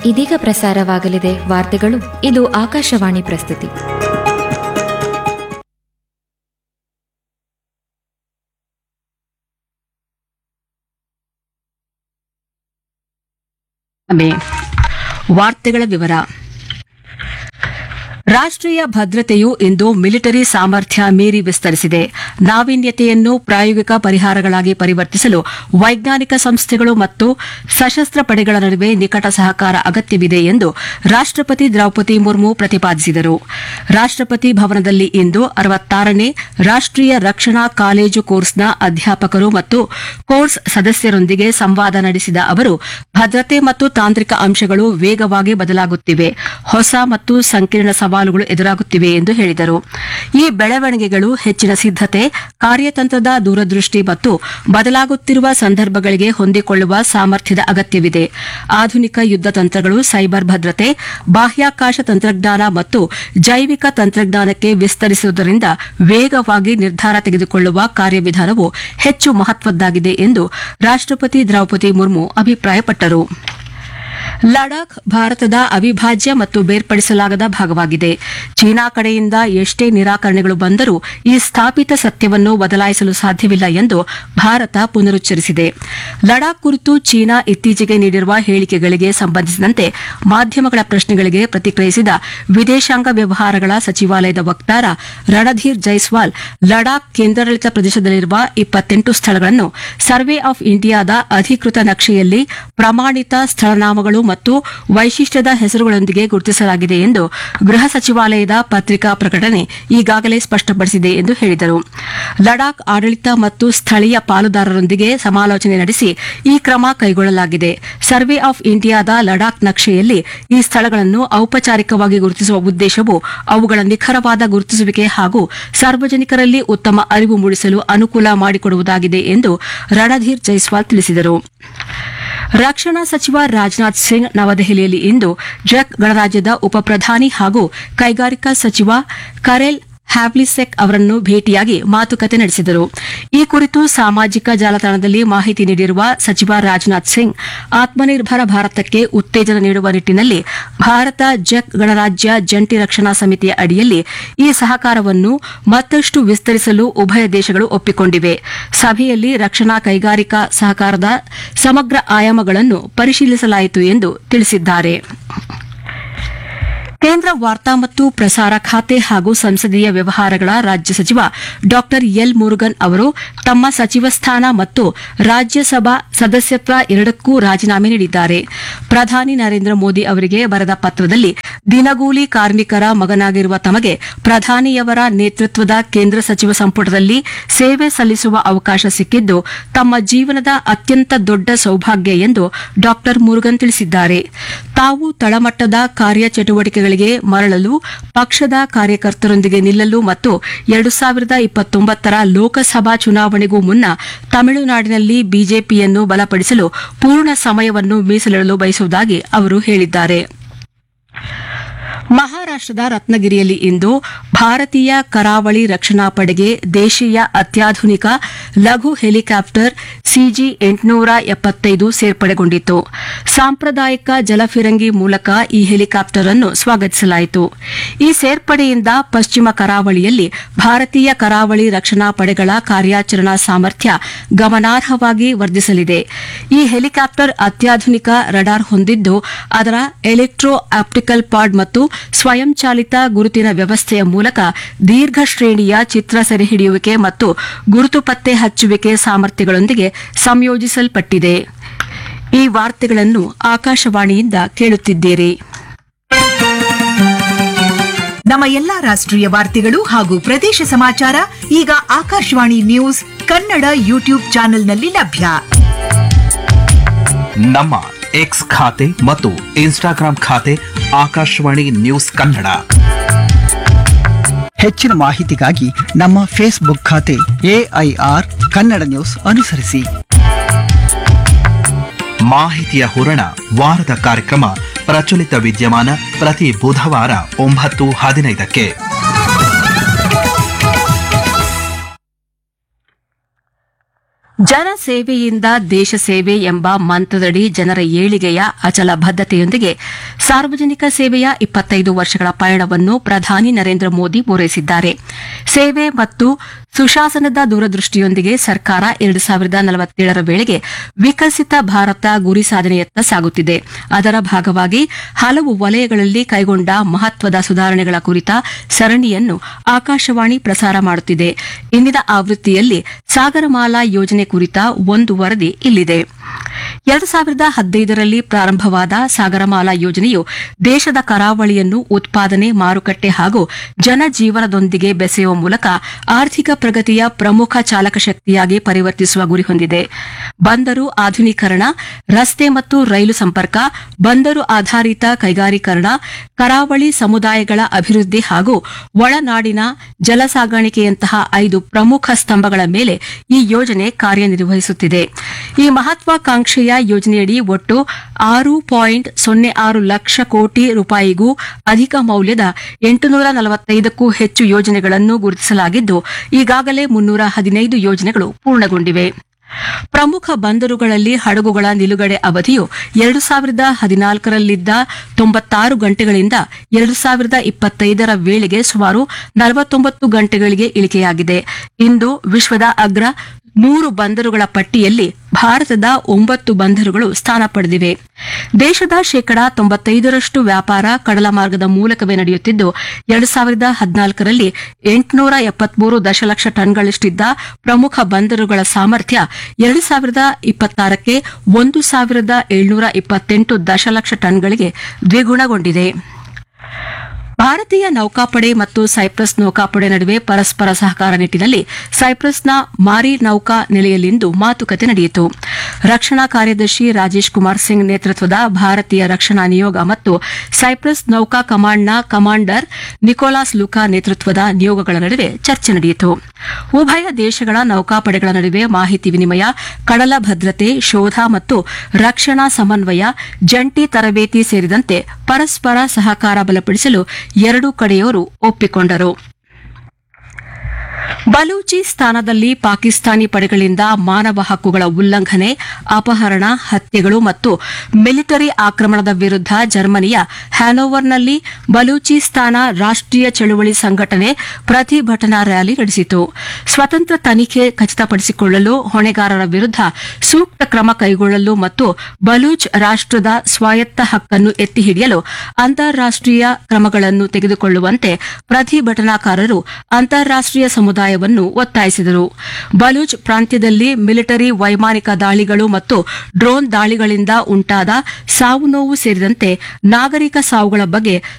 ಇದೀಗ ಪ್ರಸಾರವಾಗಲಿದೆ ವಾರ್ತೆಗಳು ಇದು ಆಕಾಶವಾಣಿ ಪ್ರಸ್ತುತಿ ಮೇ ವಾರ್ತೆಗಳ ವಿವರ ರಾಷ್ಟ್ರೀಯ ಭದ್ರತೆಯು ಇಂದು ಮಿಲಿಟರಿ ಸಾಮರ್ಥ್ಯ ಮೀರಿ ವಿಸ್ತರಿಸಿದೆ ನಾವೀನ್ಯತೆಯನ್ನು ಪ್ರಾಯೋಗಿಕ ಪರಿಹಾರಗಳಾಗಿ ಪರಿವರ್ತಿಸಲು ವೈಜ್ಞಾನಿಕ ಸಂಸ್ಥೆಗಳು ಮತ್ತು ಸಶಸ್ತ್ರ ಪಡೆಗಳ ನಡುವೆ ನಿಕಟ ಸಹಕಾರ ಅಗತ್ಯವಿದೆ ಎಂದು ರಾಷ್ಟ್ರಪತಿ ದ್ರೌಪದಿ ಮುರ್ಮು ಪ್ರತಿಪಾದಿಸಿದರು ರಾಷ್ಟ್ರಪತಿ ಭವನದಲ್ಲಿ ಇಂದು ಅರವತ್ತಾರನೇ ರಾಷ್ಟ್ರೀಯ ರಕ್ಷಣಾ ಕಾಲೇಜು ಕೋರ್ಸ್ನ ಅಧ್ಯಾಪಕರು ಮತ್ತು ಕೋರ್ಸ್ ಸದಸ್ಯರೊಂದಿಗೆ ಸಂವಾದ ನಡೆಸಿದ ಅವರು ಭದ್ರತೆ ಮತ್ತು ತಾಂತ್ರಿಕ ಅಂಶಗಳು ವೇಗವಾಗಿ ಬದಲಾಗುತ್ತಿವೆ ಹೊಸ ಮತ್ತು ಸಂಕೀರ್ಣ ಸವಾಲುಗಳು ಎದುರಾಗುತ್ತಿವೆ ಎಂದು ಹೇಳಿದರು ಈ ಬೆಳವಣಿಗೆಗಳು ಹೆಚ್ಚಿನ ಸಿದ್ದತೆ ಕಾರ್ಯತಂತ್ರದ ದೂರದೃಷ್ಟಿ ಮತ್ತು ಬದಲಾಗುತ್ತಿರುವ ಸಂದರ್ಭಗಳಿಗೆ ಹೊಂದಿಕೊಳ್ಳುವ ಸಾಮರ್ಥ್ಯದ ಅಗತ್ಯವಿದೆ ಆಧುನಿಕ ಯುದ್ಧ ತಂತ್ರಗಳು ಸೈಬರ್ ಭದ್ರತೆ ಬಾಹ್ಯಾಕಾಶ ತಂತ್ರಜ್ಞಾನ ಮತ್ತು ಜೈವಿಕ ತಂತ್ರಜ್ಞಾನಕ್ಕೆ ವಿಸ್ತರಿಸುವುದರಿಂದ ವೇಗವಾಗಿ ನಿರ್ಧಾರ ತೆಗೆದುಕೊಳ್ಳುವ ಕಾರ್ಯವಿಧಾನವು ಹೆಚ್ಚು ಮಹತ್ವದ್ದಾಗಿದೆ ಎಂದು ರಾಷ್ಟ್ರಪತಿ ದ್ರೌಪದಿ ಮುರ್ಮು ಅಭಿಪ್ರಾಯಪಟ್ಟರು ಲಡಾಖ್ ಭಾರತದ ಅವಿಭಾಜ್ಯ ಮತ್ತು ಬೇರ್ಪಡಿಸಲಾಗದ ಭಾಗವಾಗಿದೆ ಚೀನಾ ಕಡೆಯಿಂದ ಎಷ್ಟೇ ನಿರಾಕರಣೆಗಳು ಬಂದರೂ ಈ ಸ್ಥಾಪಿತ ಸತ್ಯವನ್ನು ಬದಲಾಯಿಸಲು ಸಾಧ್ಯವಿಲ್ಲ ಎಂದು ಭಾರತ ಪುನರುಚ್ಚರಿಸಿದೆ ಲಡಾಖ್ ಕುರಿತು ಚೀನಾ ಇತ್ತೀಚೆಗೆ ನೀಡಿರುವ ಹೇಳಿಕೆಗಳಿಗೆ ಸಂಬಂಧಿಸಿದಂತೆ ಮಾಧ್ಯಮಗಳ ಪ್ರಶ್ನೆಗಳಿಗೆ ಪ್ರತಿಕ್ರಿಯಿಸಿದ ವಿದೇಶಾಂಗ ವ್ಯವಹಾರಗಳ ಸಚಿವಾಲಯದ ವಕ್ತಾರ ರಣಧೀರ್ ಜೈಸ್ವಾಲ್ ಲಡಾಖ್ ಕೇಂದ್ರಾಡಳಿತ ಪ್ರದೇಶದಲ್ಲಿರುವ ಇಪ್ಪತ್ತೆಂಟು ಸ್ಥಳಗಳನ್ನು ಸರ್ವೆ ಆಫ್ ಇಂಡಿಯಾದ ಅಧಿಕೃತ ನಕ್ಷೆಯಲ್ಲಿ ಪ್ರಮಾಣಿತ ಸ್ಥಳನಾಮಗಳು ಮತ್ತು ವೈಶಿಷ್ಟ್ಯದ ಹೆಸರುಗಳೊಂದಿಗೆ ಗುರುತಿಸಲಾಗಿದೆ ಎಂದು ಗೃಹ ಸಚಿವಾಲಯದ ಪತ್ರಿಕಾ ಪ್ರಕಟಣೆ ಈಗಾಗಲೇ ಸ್ಪಷ್ಟಪಡಿಸಿದೆ ಎಂದು ಹೇಳಿದರು ಲಡಾಖ್ ಆಡಳಿತ ಮತ್ತು ಸ್ಥಳೀಯ ಪಾಲುದಾರರೊಂದಿಗೆ ಸಮಾಲೋಚನೆ ನಡೆಸಿ ಈ ಕ್ರಮ ಕೈಗೊಳ್ಳಲಾಗಿದೆ ಸರ್ವೆ ಆಫ್ ಇಂಡಿಯಾದ ಲಡಾಖ್ ನಕ್ಷೆಯಲ್ಲಿ ಈ ಸ್ಥಳಗಳನ್ನು ಔಪಚಾರಿಕವಾಗಿ ಗುರುತಿಸುವ ಉದ್ದೇಶವು ಅವುಗಳ ನಿಖರವಾದ ಗುರುತಿಸುವಿಕೆ ಹಾಗೂ ಸಾರ್ವಜನಿಕರಲ್ಲಿ ಉತ್ತಮ ಅರಿವು ಮೂಡಿಸಲು ಅನುಕೂಲ ಮಾಡಿಕೊಡುವುದಾಗಿದೆ ಎಂದು ರಣಧೀರ್ ಜೈಸ್ವಾಲ್ ತಿಳಿಸಿದರು ರಕ್ಷಣಾ ಸಚಿವ ರಾಜನಾಥ್ ಸಿಂಗ್ ನವದೆಹಲಿಯಲ್ಲಿ ಇಂದು ಜೆಕ್ ಗಣರಾಜ್ಯದ ಉಪಪ್ರಧಾನಿ ಹಾಗೂ ಕೈಗಾರಿಕಾ ಸಚಿವ ಕರೆಲ್ ಹ್ಯಾವ್ಲಿಸೆಕ್ ಅವರನ್ನು ಭೇಟಿಯಾಗಿ ಮಾತುಕತೆ ನಡೆಸಿದರು ಈ ಕುರಿತು ಸಾಮಾಜಿಕ ಜಾಲತಾಣದಲ್ಲಿ ಮಾಹಿತಿ ನೀಡಿರುವ ಸಚಿವ ರಾಜನಾಥ್ ಸಿಂಗ್ ಆತ್ಮನಿರ್ಭರ ಭಾರತಕ್ಕೆ ಉತ್ತೇಜನ ನೀಡುವ ನಿಟ್ಟಿನಲ್ಲಿ ಭಾರತ ಜೆಕ್ ಗಣರಾಜ್ಯ ಜಂಟಿ ರಕ್ಷಣಾ ಸಮಿತಿಯ ಅಡಿಯಲ್ಲಿ ಈ ಸಹಕಾರವನ್ನು ಮತ್ತಷ್ಟು ವಿಸ್ತರಿಸಲು ಉಭಯ ದೇಶಗಳು ಒಪ್ಪಿಕೊಂಡಿವೆ ಸಭೆಯಲ್ಲಿ ರಕ್ಷಣಾ ಕೈಗಾರಿಕಾ ಸಹಕಾರದ ಸಮಗ್ರ ಆಯಾಮಗಳನ್ನು ಪರಿಶೀಲಿಸಲಾಯಿತು ಎಂದು ತಿಳಿಸಿದ್ದಾರೆ ಕೇಂದ್ರ ವಾರ್ತಾ ಮತ್ತು ಪ್ರಸಾರ ಖಾತೆ ಹಾಗೂ ಸಂಸದೀಯ ವ್ಯವಹಾರಗಳ ರಾಜ್ಯ ಸಚಿವ ಡಾ ಎಲ್ ಮುರುಗನ್ ಅವರು ತಮ್ಮ ಸಚಿವ ಸ್ಥಾನ ಮತ್ತು ರಾಜ್ಯಸಭಾ ಸದಸ್ಯತ್ವ ಎರಡಕ್ಕೂ ರಾಜೀನಾಮೆ ನೀಡಿದ್ದಾರೆ ಪ್ರಧಾನಿ ನರೇಂದ್ರ ಮೋದಿ ಅವರಿಗೆ ಬರೆದ ಪತ್ರದಲ್ಲಿ ದಿನಗೂಲಿ ಕಾರ್ಮಿಕರ ಮಗನಾಗಿರುವ ತಮಗೆ ಪ್ರಧಾನಿಯವರ ನೇತೃತ್ವದ ಕೇಂದ್ರ ಸಚಿವ ಸಂಪುಟದಲ್ಲಿ ಸೇವೆ ಸಲ್ಲಿಸುವ ಅವಕಾಶ ಸಿಕ್ಕಿದ್ದು ತಮ್ಮ ಜೀವನದ ಅತ್ಯಂತ ದೊಡ್ಡ ಸೌಭಾಗ್ಯ ಎಂದು ಡಾ ಮುರುಗನ್ ತಿಳಿಸಿದ್ದಾರೆ ತಾವು ತಳಮಟ್ಟದ ಕಾರ್ಯಚಟುವಟಿಕೆಗಳಿಗೆ ಮರಳಲು ಪಕ್ಷದ ಕಾರ್ಯಕರ್ತರೊಂದಿಗೆ ನಿಲ್ಲಲು ಮತ್ತು ಎರಡು ಸಾವಿರದ ಇಪ್ಪತ್ತೊಂಬತ್ತರ ಲೋಕಸಭಾ ಚುನಾವಣೆಗೂ ಮುನ್ನ ತಮಿಳುನಾಡಿನಲ್ಲಿ ಬಿಜೆಪಿಯನ್ನು ಬಲಪಡಿಸಲು ಪೂರ್ಣ ಸಮಯವನ್ನು ಮೀಸಲಿಡಲು ಬಯಸುವುದಾಗಿ ಅವರು ಹೇಳಿದ್ದಾರೆ ಮಹಾರಾಷ್ಟದ ರತ್ನಗಿರಿಯಲ್ಲಿ ಇಂದು ಭಾರತೀಯ ಕರಾವಳಿ ರಕ್ಷಣಾ ಪಡೆಗೆ ದೇಶೀಯ ಅತ್ಯಾಧುನಿಕ ಲಘು ಹೆಲಿಕಾಪ್ಟರ್ ಸಿಜಿ ಎಂಟುನೂರ ಎಪ್ಪತ್ತೈದು ಸೇರ್ಪಡೆಗೊಂಡಿತು ಸಾಂಪ್ರದಾಯಿಕ ಜಲಫಿರಂಗಿ ಮೂಲಕ ಈ ಹೆಲಿಕಾಪ್ಟರ್ ಅನ್ನು ಸ್ವಾಗತಿಸಲಾಯಿತು ಈ ಸೇರ್ಪಡೆಯಿಂದ ಪಶ್ಚಿಮ ಕರಾವಳಿಯಲ್ಲಿ ಭಾರತೀಯ ಕರಾವಳಿ ರಕ್ಷಣಾ ಪಡೆಗಳ ಕಾರ್ಯಾಚರಣಾ ಸಾಮರ್ಥ್ಯ ಗಮನಾರ್ಹವಾಗಿ ವರ್ಧಿಸಲಿದೆ ಈ ಹೆಲಿಕಾಪ್ಟರ್ ಅತ್ಯಾಧುನಿಕ ರಡಾರ್ ಹೊಂದಿದ್ದು ಅದರ ಎಲೆಕ್ಟ್ರೋ ಆಪ್ಟಿಕಲ್ ಪಾಡ್ ಮತ್ತು ಸ್ವಯಂಚಾಲಿತ ಗುರುತಿನ ವ್ಯವಸ್ಥೆಯ ಮೂಲಕ ದೀರ್ಘ ಶ್ರೇಣಿಯ ಚಿತ್ರ ಸೆರೆಹಿಡಿಯುವಿಕೆ ಮತ್ತು ಗುರುತು ಪತ್ತೆ ಹಚ್ಚುವಿಕೆ ಸಾಮರ್ಥ್ಯಗಳೊಂದಿಗೆ ಸಂಯೋಜಿಸಲ್ಪಟ್ಟಿದೆ ಈ ವಾರ್ತೆಗಳನ್ನು ಆಕಾಶವಾಣಿಯಿಂದ ಕೇಳುತ್ತಿದ್ದೀರಿ ನಮ್ಮ ಎಲ್ಲಾ ರಾಷ್ಟ್ರೀಯ ವಾರ್ತೆಗಳು ಹಾಗೂ ಪ್ರದೇಶ ಸಮಾಚಾರ ಈಗ ಆಕಾಶವಾಣಿ ನ್ಯೂಸ್ ಕನ್ನಡ ಯೂಟ್ಯೂಬ್ ಚಾನೆಲ್ನಲ್ಲಿ ಲಭ್ಯ ನಮ್ಮ ಎಕ್ಸ್ ಖಾತೆ ಮತ್ತು ಇನ್ಸ್ಟಾಗ್ರಾಂ ಖಾತೆ ಆಕಾಶವಾಣಿ ನ್ಯೂಸ್ ಕನ್ನಡ ಹೆಚ್ಚಿನ ಮಾಹಿತಿಗಾಗಿ ನಮ್ಮ ಫೇಸ್ಬುಕ್ ಖಾತೆ ಎಐಆರ್ ಕನ್ನಡ ನ್ಯೂಸ್ ಅನುಸರಿಸಿ ಮಾಹಿತಿಯ ಹೂರಣ ವಾರದ ಕಾರ್ಯಕ್ರಮ ಪ್ರಚಲಿತ ವಿದ್ಯಮಾನ ಪ್ರತಿ ಬುಧವಾರ ಒಂಬತ್ತು ಹದಿನೈದಕ್ಕೆ ಜನ ಸೇವೆಯಿಂದ ದೇಶ ಸೇವೆ ಎಂಬ ಮಂತ್ರದಡಿ ಜನರ ಏಳಿಗೆಯ ಅಚಲ ಬದ್ಧತೆಯೊಂದಿಗೆ ಸಾರ್ವಜನಿಕ ಸೇವೆಯ ಇಪ್ಪತ್ತೈದು ವರ್ಷಗಳ ಪಯಣವನ್ನು ಪ್ರಧಾನಿ ನರೇಂದ್ರ ಮೋದಿ ಪೂರೈಸಿದ್ದಾರೆ ಸೇವೆ ಮತ್ತು ಸುಶಾಸನದ ದೂರದೃಷ್ಟಿಯೊಂದಿಗೆ ಸರ್ಕಾರ ಎರಡು ಸಾವಿರದ ನಲವತ್ತೇಳರ ವೇಳೆಗೆ ವಿಕಸಿತ ಭಾರತ ಗುರಿ ಸಾಧನೆಯತ್ತ ಸಾಗುತ್ತಿದೆ ಅದರ ಭಾಗವಾಗಿ ಹಲವು ವಲಯಗಳಲ್ಲಿ ಕೈಗೊಂಡ ಮಹತ್ವದ ಸುಧಾರಣೆಗಳ ಕುರಿತ ಸರಣಿಯನ್ನು ಆಕಾಶವಾಣಿ ಪ್ರಸಾರ ಮಾಡುತ್ತಿದೆ ಇಂದಿನ ಆವೃತ್ತಿಯಲ್ಲಿ ಸಾಗರಮಾಲಾ ಯೋಜನೆ ಕುರಿತ ಒಂದು ವರದಿ ಇಲ್ಲಿದೆ ಎರಡು ಸಾವಿರದ ಹದಿನೈದರಲ್ಲಿ ಪ್ರಾರಂಭವಾದ ಸಾಗರಮಾಲಾ ಯೋಜನೆಯು ದೇಶದ ಕರಾವಳಿಯನ್ನು ಉತ್ಪಾದನೆ ಮಾರುಕಟ್ಟೆ ಹಾಗೂ ಜನಜೀವನದೊಂದಿಗೆ ಬೆಸೆಯುವ ಮೂಲಕ ಆರ್ಥಿಕ ಪ್ರಗತಿಯ ಪ್ರಮುಖ ಚಾಲಕ ಶಕ್ತಿಯಾಗಿ ಪರಿವರ್ತಿಸುವ ಗುರಿ ಹೊಂದಿದೆ ಬಂದರು ಆಧುನೀಕರಣ ರಸ್ತೆ ಮತ್ತು ರೈಲು ಸಂಪರ್ಕ ಬಂದರು ಆಧಾರಿತ ಕೈಗಾರೀಕರಣ ಕರಾವಳಿ ಸಮುದಾಯಗಳ ಅಭಿವೃದ್ಧಿ ಹಾಗೂ ಒಳನಾಡಿನ ಜಲ ಸಾಗಾಣಿಕೆಯಂತಹ ಐದು ಪ್ರಮುಖ ಸ್ತಂಭಗಳ ಮೇಲೆ ಈ ಯೋಜನೆ ಕಾರ್ಯನಿರ್ವಹಿಸುತ್ತಿದೆ ಈ ಮಹತ್ವಾಕಾಂಕ್ಷೆಯ ಯೋಜನೆಯಡಿ ಒಟ್ಟು ಆರು ಪಾಯಿಂಟ್ ಸೊನ್ನೆ ಆರು ಲಕ್ಷ ಕೋಟಿ ರೂಪಾಯಿಗೂ ಅಧಿಕ ಮೌಲ್ಯದ ಎಂಟುನೂರ ನಲವತ್ತೈದಕ್ಕೂ ಹೆಚ್ಚು ಯೋಜನೆಗಳನ್ನು ಗುರುತಿಸಲಾಗಿದ್ದು ಈಗಾಗಲೇ ಮುನ್ನೂರ ಹದಿನೈದು ಯೋಜನೆಗಳು ಪೂರ್ಣಗೊಂಡಿವೆ ಪ್ರಮುಖ ಬಂದರುಗಳಲ್ಲಿ ಹಡಗುಗಳ ನಿಲುಗಡೆ ಅವಧಿಯು ಎರಡು ಸಾವಿರದ ಹದಿನಾಲ್ಕರಲ್ಲಿದ್ದ ತೊಂಬತ್ತಾರು ಗಂಟೆಗಳಿಂದ ಎರಡು ಸಾವಿರದ ಇಪ್ಪತ್ತೈದರ ವೇಳೆಗೆ ಸುಮಾರು ನಲವತ್ತೊಂಬತ್ತು ಗಂಟೆಗಳಿಗೆ ಇಳಿಕೆಯಾಗಿದೆ ಇಂದು ವಿಶ್ವದ ಅಗ್ರ ನೂರು ಬಂದರುಗಳ ಪಟ್ಟಿಯಲ್ಲಿ ಭಾರತದ ಒಂಬತ್ತು ಬಂದರುಗಳು ಸ್ಥಾನ ಪಡೆದಿವೆ ದೇಶದ ಶೇಕಡಾ ತೊಂಬತ್ತೈದರಷ್ಟು ವ್ಯಾಪಾರ ಕಡಲ ಮಾರ್ಗದ ಮೂಲಕವೇ ನಡೆಯುತ್ತಿದ್ದು ಎರಡು ಸಾವಿರದ ಹದಿನಾಲ್ಕರಲ್ಲಿ ಎಂಟುನೂರ ಎಪ್ಪತ್ಮೂರು ದಶಲಕ್ಷ ಟನ್ಗಳಷ್ಟಿದ್ದ ಪ್ರಮುಖ ಬಂದರುಗಳ ಸಾಮರ್ಥ್ಯ ಎರಡು ಸಾವಿರದ ಇಪ್ಪತ್ತಾರಕ್ಕೆ ಒಂದು ಸಾವಿರದ ಏಳ್ನೂರ ಇಪ್ಪತ್ತೆಂಟು ದಶಲಕ್ಷ ಟನ್ಗಳಿಗೆ ದ್ವಿಗುಣಗೊಂಡಿದೆ ಭಾರತೀಯ ನೌಕಾಪಡೆ ಮತ್ತು ಸೈಪ್ರಸ್ ನೌಕಾಪಡೆ ನಡುವೆ ಪರಸ್ಪರ ಸಹಕಾರ ನಿಟ್ಟಿನಲ್ಲಿ ಸೈಪ್ರಸ್ನ ಮಾರಿ ನೌಕಾ ನೆಲೆಯಲ್ಲಿಂದು ಮಾತುಕತೆ ನಡೆಯಿತು ರಕ್ಷಣಾ ಕಾರ್ಯದರ್ಶಿ ರಾಜೇಶ್ ಕುಮಾರ್ ಸಿಂಗ್ ನೇತೃತ್ವದ ಭಾರತೀಯ ರಕ್ಷಣಾ ನಿಯೋಗ ಮತ್ತು ಸೈಪ್ರಸ್ ನೌಕಾ ಕಮಾಂಡ್ನ ಕಮಾಂಡರ್ ನಿಕೋಲಾಸ್ ಲುಕಾ ನೇತೃತ್ವದ ನಿಯೋಗಗಳ ನಡುವೆ ಚರ್ಚೆ ನಡೆಯಿತು ಉಭಯ ದೇಶಗಳ ನೌಕಾಪಡೆಗಳ ನಡುವೆ ಮಾಹಿತಿ ವಿನಿಮಯ ಕಡಲ ಭದ್ರತೆ ಶೋಧ ಮತ್ತು ರಕ್ಷಣಾ ಸಮನ್ವಯ ಜಂಟಿ ತರಬೇತಿ ಸೇರಿದಂತೆ ಪರಸ್ಪರ ಸಹಕಾರ ಬಲಪಡಿಸಲು ಎರಡೂ ಕಡೆಯವರು ಒಪ್ಪಿಕೊಂಡರು ಬಲೂಚಿಸ್ತಾನದಲ್ಲಿ ಪಾಕಿಸ್ತಾನಿ ಪಡೆಗಳಿಂದ ಮಾನವ ಹಕ್ಕುಗಳ ಉಲ್ಲಂಘನೆ ಅಪಹರಣ ಹತ್ಯೆಗಳು ಮತ್ತು ಮಿಲಿಟರಿ ಆಕ್ರಮಣದ ವಿರುದ್ಧ ಜರ್ಮನಿಯ ಹ್ಯಾನೋವರ್ನಲ್ಲಿ ಬಲೂಚಿಸ್ತಾನ ರಾಷ್ಟೀಯ ಚಳುವಳಿ ಸಂಘಟನೆ ಪ್ರತಿಭಟನಾ ರ್ಯಾಲಿ ನಡೆಸಿತು ಸ್ವತಂತ್ರ ತನಿಖೆ ಖಚಿತಪಡಿಸಿಕೊಳ್ಳಲು ಹೊಣೆಗಾರರ ವಿರುದ್ಧ ಸೂಕ್ತ ಕ್ರಮ ಕೈಗೊಳ್ಳಲು ಮತ್ತು ಬಲೂಚ್ ರಾಷ್ಟದ ಸ್ವಾಯತ್ತ ಹಕ್ಕನ್ನು ಎತ್ತಿ ಹಿಡಿಯಲು ಅಂತಾರಾಷ್ಟೀಯ ಕ್ರಮಗಳನ್ನು ತೆಗೆದುಕೊಳ್ಳುವಂತೆ ಪ್ರತಿಭಟನಾಕಾರರು ಅಂತಾರಾಷ್ಟೀಯ ಸಮುದಾಯವನ್ನು ಒತ್ತಾಯಿಸಿದರು ಬಲೂಚ್ ಪ್ರಾಂತ್ಯದಲ್ಲಿ ಮಿಲಿಟರಿ ವೈಮಾನಿಕ ದಾಳಿಗಳು ಮತ್ತು ಡ್ರೋನ್ ದಾಳಿಗಳಿಂದ ಉಂಟಾದ ಸಾವು ನೋವು ಸೇರಿದಂತೆ ನಾಗರಿಕ ಸಾವುಗಳ ಬಗ್ಗೆ